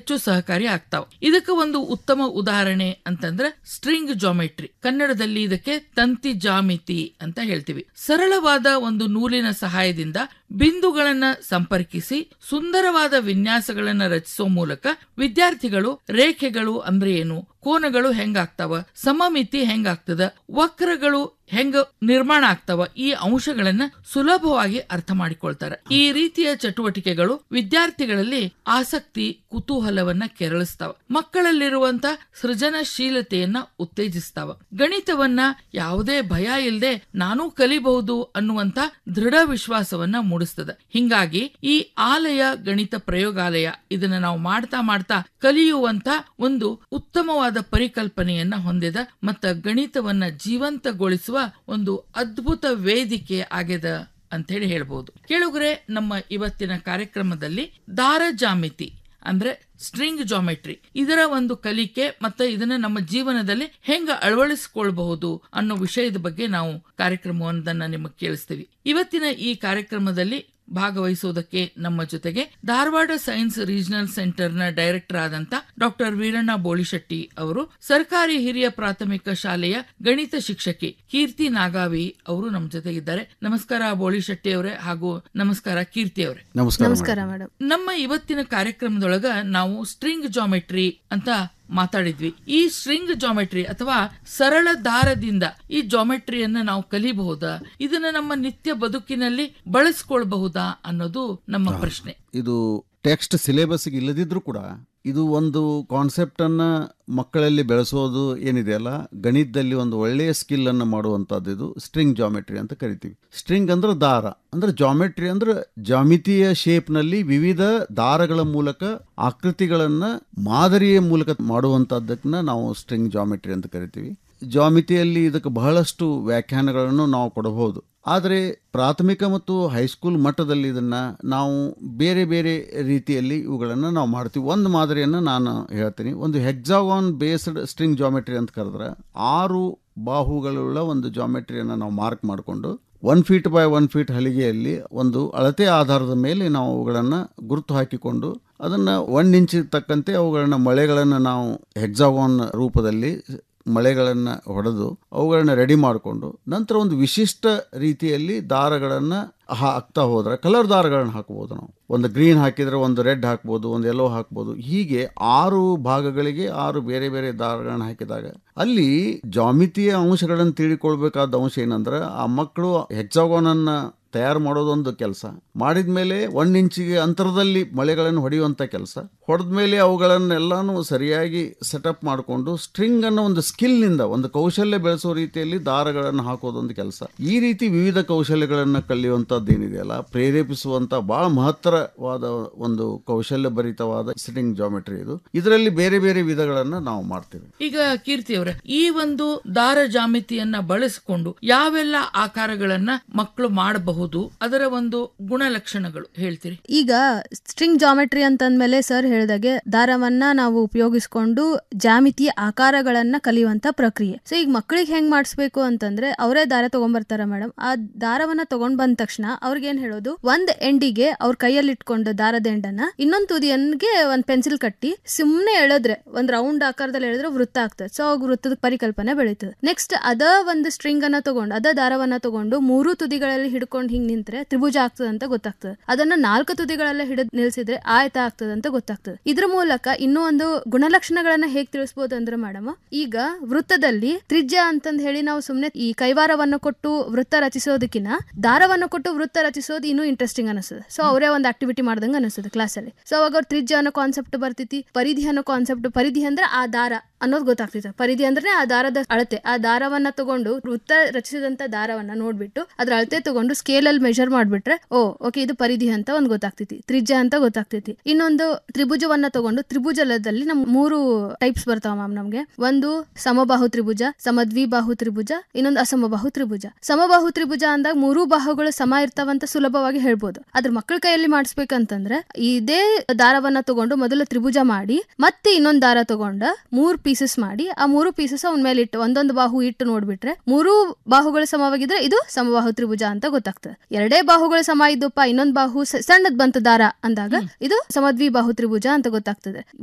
ಹೆಚ್ಚು ಸಹಕಾರಿ ಆಗ್ತಾವ ಇದಕ್ಕೆ ಒಂದು ಉತ್ತಮ ಉದಾಹರಣೆ ಅಂತಂದ್ರೆ ಸ್ಟ್ರಿಂಗ್ ಜಾಮೆಟ್ರಿ ಕನ್ನಡದಲ್ಲಿ ಇದಕ್ಕೆ ತಂತಿ ಜಾಮಿತಿ ಅಂತ ಹೇಳ್ತೀವಿ ಸರಳವಾದ ಒಂದು ನೂಲಿನ ಸಹಾಯದಿಂದ ಬಿಂದುಗಳನ್ನ ಸಂಪರ್ಕಿಸಿ ಸುಂದರವಾದ ವಿನ್ಯಾಸಗಳನ್ನ ರಚಿಸುವ ಮೂಲಕ ವಿದ್ಯಾರ್ಥಿಗಳು ರೇಖೆಗಳು ಅಂದ್ರೆ ಏನು ಕೋನಗಳು ಹೆಂಗಾಗ್ತಾವ ಸಮಮಿತಿ ಹೆಂಗಾಗ್ತದ ವಕ್ರಗಳು ಹೆಂಗ ನಿರ್ಮಾಣ ಆಗ್ತಾವ ಈ ಅಂಶಗಳನ್ನ ಸುಲಭವಾಗಿ ಅರ್ಥ ಮಾಡಿಕೊಳ್ತಾರೆ ಈ ರೀತಿಯ ಚಟುವಟಿಕೆಗಳು ವಿದ್ಯಾರ್ಥಿಗಳಲ್ಲಿ ಆಸಕ್ತಿ ಕುತೂಹಲವನ್ನ ಕೆರಳಿಸ್ತಾವ ಮಕ್ಕಳಲ್ಲಿರುವಂತ ಸೃಜನಶೀಲತೆಯನ್ನ ಉತ್ತೇಜಿಸ್ತಾವ ಗಣಿತವನ್ನ ಯಾವುದೇ ಭಯ ಇಲ್ಲದೆ ನಾನೂ ಕಲಿಬಹುದು ಅನ್ನುವಂತ ದೃಢ ವಿಶ್ವಾಸವನ್ನ ಮೂಡಿಸ್ತದ ಹಿಂಗಾಗಿ ಈ ಆಲಯ ಗಣಿತ ಪ್ರಯೋಗಾಲಯ ಇದನ್ನ ನಾವು ಮಾಡ್ತಾ ಮಾಡ್ತಾ ಕಲಿಯುವಂತ ಒಂದು ಉತ್ತಮವಾದ ಪರಿಕಲ್ಪನೆಯನ್ನ ಹೊಂದಿದ ಮತ್ತ ಗಣಿತವನ್ನ ಜೀವಂತಗೊಳಿಸುವ ಒಂದು ಅದ್ಭುತ ವೇದಿಕೆ ಆಗ್ಯದ ಅಂತ ಹೇಳಿ ಹೇಳ್ಬೋದು ಕೇಳುಗರೆ ನಮ್ಮ ಇವತ್ತಿನ ಕಾರ್ಯಕ್ರಮದಲ್ಲಿ ದಾರ ಜಾಮಿತಿ ಅಂದ್ರೆ ಸ್ಟ್ರಿಂಗ್ ಜಾಮೆಟ್ರಿ ಇದರ ಒಂದು ಕಲಿಕೆ ಮತ್ತೆ ಇದನ್ನ ನಮ್ಮ ಜೀವನದಲ್ಲಿ ಹೆಂಗ ಅಳವಡಿಸಿಕೊಳ್ಬಹುದು ಅನ್ನೋ ವಿಷಯದ ಬಗ್ಗೆ ನಾವು ಕಾರ್ಯಕ್ರಮವೊಂದನ್ನ ನಿಮಗೆ ಕೇಳಿಸ್ತೀವಿ ಇವತ್ತಿನ ಈ ಕಾರ್ಯಕ್ರಮದಲ್ಲಿ ಭಾಗವಹಿಸುವುದಕ್ಕೆ ನಮ್ಮ ಜೊತೆಗೆ ಧಾರವಾಡ ಸೈನ್ಸ್ ರೀಜನಲ್ ಸೆಂಟರ್ನ ಡೈರೆಕ್ಟರ್ ಆದಂತ ಡಾಕ್ಟರ್ ವೀರಣ್ಣ ಬೋಳಿಶೆಟ್ಟಿ ಅವರು ಸರ್ಕಾರಿ ಹಿರಿಯ ಪ್ರಾಥಮಿಕ ಶಾಲೆಯ ಗಣಿತ ಶಿಕ್ಷಕಿ ಕೀರ್ತಿ ನಾಗಾವಿ ಅವರು ನಮ್ಮ ಜೊತೆಗಿದ್ದಾರೆ ನಮಸ್ಕಾರ ಬೋಳಿಶೆಟ್ಟಿ ಅವರೇ ಹಾಗೂ ನಮಸ್ಕಾರ ಕೀರ್ತಿ ಅವರೇ ನಮಸ್ಕಾರ ನಮಸ್ಕಾರ ಮೇಡಮ್ ನಮ್ಮ ಇವತ್ತಿನ ಕಾರ್ಯಕ್ರಮದೊಳಗ ನಾವು ಸ್ಟ್ರಿಂಗ್ ಜಾಮೆಟ್ರಿ ಅಂತ ಮಾತಾಡಿದ್ವಿ ಈ ಸ್ಟ್ರಿಂಗ್ ಜಾಮೆಟ್ರಿ ಅಥವಾ ಸರಳ ದಾರದಿಂದ ಈ ಜಾಮೆಟ್ರಿಯನ್ನ ನಾವು ಕಲಿಬಹುದಾ ಇದನ್ನ ನಮ್ಮ ನಿತ್ಯ ಬದುಕಿನಲ್ಲಿ ಬಳಸ್ಕೊಳ್ಬಹುದಾ ಅನ್ನೋದು ನಮ್ಮ ಪ್ರಶ್ನೆ ಇದು ಟೆಕ್ಸ್ಟ್ ಸಿಲೆಬಸ್ಗೆ ಇಲ್ಲದಿದ್ರೂ ಕೂಡ ಇದು ಒಂದು ಕಾನ್ಸೆಪ್ಟ್ ಅನ್ನ ಮಕ್ಕಳಲ್ಲಿ ಬೆಳೆಸೋದು ಏನಿದೆಯಲ್ಲ ಗಣಿತದಲ್ಲಿ ಒಂದು ಒಳ್ಳೆಯ ಸ್ಕಿಲ್ ಅನ್ನು ಮಾಡುವಂತದ್ದು ಇದು ಸ್ಟ್ರಿಂಗ್ ಜಾಮೆಟ್ರಿ ಅಂತ ಕರಿತೀವಿ ಸ್ಟ್ರಿಂಗ್ ಅಂದ್ರೆ ದಾರ ಅಂದ್ರೆ ಜಾಮೆಟ್ರಿ ಅಂದ್ರೆ ಜಾಮಿತಿಯ ಶೇಪ್ನಲ್ಲಿ ವಿವಿಧ ದಾರಗಳ ಮೂಲಕ ಆಕೃತಿಗಳನ್ನ ಮಾದರಿಯ ಮೂಲಕ ಮಾಡುವಂತದ್ದನ್ನ ನಾವು ಸ್ಟ್ರಿಂಗ್ ಜಾಮೆಟ್ರಿ ಅಂತ ಕರಿತೀವಿ ಜಾಮಿತಿಯಲ್ಲಿ ಇದಕ್ಕೆ ಬಹಳಷ್ಟು ವ್ಯಾಖ್ಯಾನಗಳನ್ನು ನಾವು ಕೊಡಬಹುದು ಆದರೆ ಪ್ರಾಥಮಿಕ ಮತ್ತು ಹೈಸ್ಕೂಲ್ ಮಟ್ಟದಲ್ಲಿ ಇದನ್ನು ನಾವು ಬೇರೆ ಬೇರೆ ರೀತಿಯಲ್ಲಿ ಇವುಗಳನ್ನು ನಾವು ಮಾಡ್ತೀವಿ ಒಂದು ಮಾದರಿಯನ್ನು ನಾನು ಹೇಳ್ತೀನಿ ಒಂದು ಹೆಕ್ಸಾಗಾನ್ ಬೇಸ್ಡ್ ಸ್ಟ್ರಿಂಗ್ ಜಾಮೆಟ್ರಿ ಅಂತ ಕರೆದ್ರೆ ಆರು ಬಾಹುಗಳುಳ್ಳ ಒಂದು ಜಾಮೆಟ್ರಿಯನ್ನು ನಾವು ಮಾರ್ಕ್ ಮಾಡಿಕೊಂಡು one feet by one feet ಹಲಿಗೆಯಲ್ಲಿ ಒಂದು ಅಳತೆ ಆಧಾರದ ಮೇಲೆ ನಾವು ಅವುಗಳನ್ನು ಗುರುತು ಹಾಕಿಕೊಂಡು ಅದನ್ನು ಒನ್ ಇಂಚ್ ತಕ್ಕಂತೆ ಅವುಗಳನ್ನ ಮಳೆಗಳನ್ನು ನಾವು ಹೆಕ್ಸಾಗಾನ್ ರೂಪದಲ್ಲಿ ಮಳೆಗಳನ್ನು ಹೊಡೆದು ಅವುಗಳನ್ನ ರೆಡಿ ಮಾಡಿಕೊಂಡು ನಂತರ ಒಂದು ವಿಶಿಷ್ಟ ರೀತಿಯಲ್ಲಿ ದಾರಗಳನ್ನು ಹಾಕ್ತಾ ಹೋದ್ರೆ ಕಲರ್ ದಾರಗಳನ್ನ ಹಾಕ್ಬೋದು ನಾವು ಒಂದು ಗ್ರೀನ್ ಹಾಕಿದ್ರೆ ಒಂದು ರೆಡ್ ಹಾಕ್ಬೋದು ಒಂದು ಎಲ್ಲೋ ಹಾಕ್ಬೋದು ಹೀಗೆ ಆರು ಭಾಗಗಳಿಗೆ ಆರು ಬೇರೆ ಬೇರೆ ದಾರಗಳನ್ನ ಹಾಕಿದಾಗ ಅಲ್ಲಿ ಜಾಮಿತಿಯ ಅಂಶಗಳನ್ನು ತಿಳಿಕೊಳ್ಬೇಕಾದ ಅಂಶ ಏನಂದ್ರೆ ಆ ಮಕ್ಕಳು ಹೆಕ್ಸಾಗೋನನ್ನ ತಯಾರು ಮಾಡೋದೊಂದು ಕೆಲಸ ಮಾಡಿದ ಮೇಲೆ ಒನ್ ಇಂಚಿಗೆ ಅಂತರದಲ್ಲಿ ಮಳೆಗಳನ್ನು ಹೊಡೆಯುವಂಥ ಕೆಲಸ ಹೊಡೆದ ಮೇಲೆ ಅವುಗಳನ್ನೆಲ್ಲಾನು ಸರಿಯಾಗಿ ಸೆಟಪ್ ಮಾಡಿಕೊಂಡು ಸ್ಟ್ರಿಂಗ್ ಅನ್ನೋ ಒಂದು ಸ್ಕಿಲ್ನಿಂದ ಒಂದು ಕೌಶಲ್ಯ ಬೆಳೆಸೋ ರೀತಿಯಲ್ಲಿ ದಾರಗಳನ್ನು ಹಾಕೋದೊಂದು ಕೆಲಸ ಈ ರೀತಿ ವಿವಿಧ ಕೌಶಲ್ಯಗಳನ್ನು ಕಲಿಯುವಂಥದ್ದು ಏನಿದೆಯಲ್ಲ ಪ್ರೇರೇಪಿಸುವಂಥ ಬಹಳ ಮಹತ್ತರವಾದ ಒಂದು ಕೌಶಲ್ಯ ಭರಿತವಾದ ಸ್ಟ್ರಿಂಗ್ ಜಾಮೆಟ್ರಿ ಇದು ಇದರಲ್ಲಿ ಬೇರೆ ಬೇರೆ ವಿಧಗಳನ್ನು ನಾವು ಮಾಡ್ತೇವೆ ಈಗ ಕೀರ್ತಿ ಅವರೇ ಈ ಒಂದು ದಾರ ಜಾಮಿತಿಯನ್ನ ಬಳಸಿಕೊಂಡು ಯಾವೆಲ್ಲ ಆಕಾರಗಳನ್ನ ಮಕ್ಕಳು ಮಾಡಬಹುದು ಅದರ ಒಂದು ಗುಣಲಕ್ಷಣಗಳು ಹೇಳ್ತೀರಿ ಈಗ ಸ್ಟ್ರಿಂಗ್ ಜಾಮೆಟ್ರಿ ಅಂತಂದ್ಮೇಲೆ ಸರ್ ಹೇಳಿದಾಗೆ ದಾರವನ್ನ ನಾವು ಉಪಯೋಗಿಸ್ಕೊಂಡು ಜಾಮಿತಿಯ ಆಕಾರಗಳನ್ನ ಕಲಿಯುವಂತ ಪ್ರಕ್ರಿಯೆ ಸೊ ಈಗ ಮಕ್ಕಳಿಗೆ ಹೆಂಗ್ ಮಾಡಿಸ್ಬೇಕು ಅಂತಂದ್ರೆ ಅವರೇ ದಾರ ತಗೊಂಡ್ಬರ್ತಾರ ಮೇಡಮ್ ಆ ದಾರವನ್ನ ತಗೊಂಡ್ ಬಂದ ತಕ್ಷಣ ಅವ್ರಿಗೆ ಏನ್ ಹೇಳೋದು ಒಂದ್ ಎಂಡಿಗೆ ಅವ್ರ ಕೈಯಲ್ಲಿ ಇಟ್ಕೊಂಡು ದಾರದ ಎಂಡನ್ನ ಇನ್ನೊಂದ್ ತುದಿಯನ್ಗೆ ಒಂದ್ ಪೆನ್ಸಿಲ್ ಕಟ್ಟಿ ಸುಮ್ನೆ ಎಳೆದ್ರೆ ಒಂದ್ ರೌಂಡ್ ಆಕಾರದಲ್ಲಿ ಎಳೆದ್ರೆ ವೃತ್ತ ಆಗ್ತದೆ ಸೊ ಅವಾಗ ವೃತ್ತದ ಪರಿಕಲ್ಪನೆ ಬೆಳೀತದೆ ನೆಕ್ಸ್ಟ್ ಅದ ಒಂದು ಸ್ಟ್ರಿಂಗ್ ಅನ್ನ ತಗೊಂಡು ಅದ ದಾರವನ್ನ ತಗೊಂಡು ಮೂರು ತುದಿಗಳಲ್ಲಿ ಹಿಡ್ಕೊಂಡು ಹಿಂಗ್ ನಿಂತ್ರೆ ತ್ರಿಭುಜ ಆಗ್ತದೆ ಅಂತ ಗೊತ್ತಾಗ್ತದೆ ಅದನ್ನ ನಾಲ್ಕು ತುದಿಗಳೆಲ್ಲ ಹಿಡಿದ್ ನಿಲ್ಸಿದ್ರೆ ಆಯತ ಆಗ್ತದೆ ಅಂತ ಗೊತ್ತಾಗ್ತದೆ ಇದ್ರ ಮೂಲಕ ಇನ್ನೂ ಒಂದು ಗುಣಲಕ್ಷಣಗಳನ್ನ ಹೇಗ್ ತಿಳಿಸಬಹುದು ಅಂದ್ರೆ ಮೇಡಮ್ ಈಗ ವೃತ್ತದಲ್ಲಿ ತ್ರಿಜ್ಯ ಅಂತಂದ್ ಹೇಳಿ ನಾವು ಸುಮ್ನೆ ಈ ಕೈವಾರವನ್ನು ಕೊಟ್ಟು ವೃತ್ತ ರಚಿಸೋದಕ್ಕಿಂತ ದಾರವನ್ನು ಕೊಟ್ಟು ವೃತ್ತ ರಚಿಸೋದು ಇನ್ನೂ ಇಂಟ್ರೆಸ್ಟಿಂಗ್ ಅನಿಸ್ತದೆ ಸೊ ಅವರೇ ಒಂದು ಆಕ್ಟಿವಿಟಿ ಮಾಡ್ದಂಗ ಅನಿಸ್ತದೆ ಕ್ಲಾಸಲ್ಲಿ ಸೊ ಅವಾಗ ಅವ್ರ ತ್ರಿಜ್ಯ ಅನ್ನೋ ಕಾನ್ಸೆಪ್ಟ್ ಬರ್ತೈತಿ ಪರಿಧಿ ಅನ್ನೋ ಕಾನ್ಸೆಪ್ಟ್ ಪರಿಧಿ ಅಂದ್ರೆ ಆ ದಾರ ಅನ್ನೋದು ಗೊತ್ತಾಗ್ತೈತೆ ಪರಿಧಿ ಅಂದ್ರೆ ಆ ದಾರದ ಅಳತೆ ಆ ದಾರವನ್ನ ತಗೊಂಡು ವೃತ್ತ ರಚಿಸಿದಂತ ದಾರವನ್ನ ನೋಡ್ಬಿಟ್ಟು ಅದ್ರ ಅಳತೆ ತಗೊಂಡು ಸ್ಕೇಲ್ ಅಲ್ಲಿ ಮೆಜರ್ ಮಾಡ್ಬಿಟ್ರೆ ಓ ಓಕೆ ಇದು ಪರಿಧಿ ಅಂತ ಒಂದ್ ಗೊತ್ತಾಗ್ತೈತಿ ತ್ರಿಜ್ಯ ಅಂತ ಗೊತ್ತಾಗ್ತೈತಿ ಇನ್ನೊಂದು ತ್ರಿಭುಜವನ್ನ ತಗೊಂಡು ತ್ರಿಭುಜದಲ್ಲಿ ನಮ್ ಮೂರು ಟೈಪ್ಸ್ ಬರ್ತಾವ ಮ್ಯಾಮ್ ನಮ್ಗೆ ಒಂದು ಸಮಬಾಹು ತ್ರಿಭುಜ ಸಮದ್ವಿಬಾಹು ತ್ರಿಭುಜ ಇನ್ನೊಂದು ಅಸಮಬಾಹು ತ್ರಿಭುಜ ಸಮಬಾಹು ತ್ರಿಭುಜ ಅಂದಾಗ ಮೂರು ಬಾಹುಗಳು ಸಮ ಇರ್ತಾವಂತ ಸುಲಭವಾಗಿ ಹೇಳ್ಬೋದು ಅದ್ರ ಮಕ್ಕಳ ಕೈಯಲ್ಲಿ ಮಾಡಿಸ್ಬೇಕಂತಂದ್ರೆ ಇದೇ ದಾರವನ್ನ ತಗೊಂಡು ಮೊದಲು ತ್ರಿಭುಜ ಮಾಡಿ ಮತ್ತೆ ಇನ್ನೊಂದ್ ದಾರ ತಗೊಂಡ ಮೂರ್ ಪೀಸಸ್ ಮಾಡಿ ಆ ಮೂರು ಪೀಸಸ್ ಅವನ ಮೇಲೆ ಇಟ್ಟು ಒಂದೊಂದು ಬಾಹು ಇಟ್ಟು ನೋಡ್ಬಿಟ್ರೆ ಮೂರು ಬಾಹುಗಳು ಸಮವಾಗಿದ್ರೆ ಇದು ಸಮಬಾಹು ತ್ರಿಭುಜ ಅಂತ ಗೊತ್ತಾಗ್ತದೆ ಎರಡೇ ಬಾಹುಗಳು ಸಮ ಇದ್ದಪ್ಪ ಇನ್ನೊಂದ್ ಬಾಹು ಸ- ಸಣ್ಣದ್ ಬಂತ ದಾರ ಅಂದಾಗ ಇದು ಸಮದ್ವಿ ಬಾಹು ತ್ರಿಭುಜ ಅಂತ ಗೊತ್ತಾಗ್ತದೆ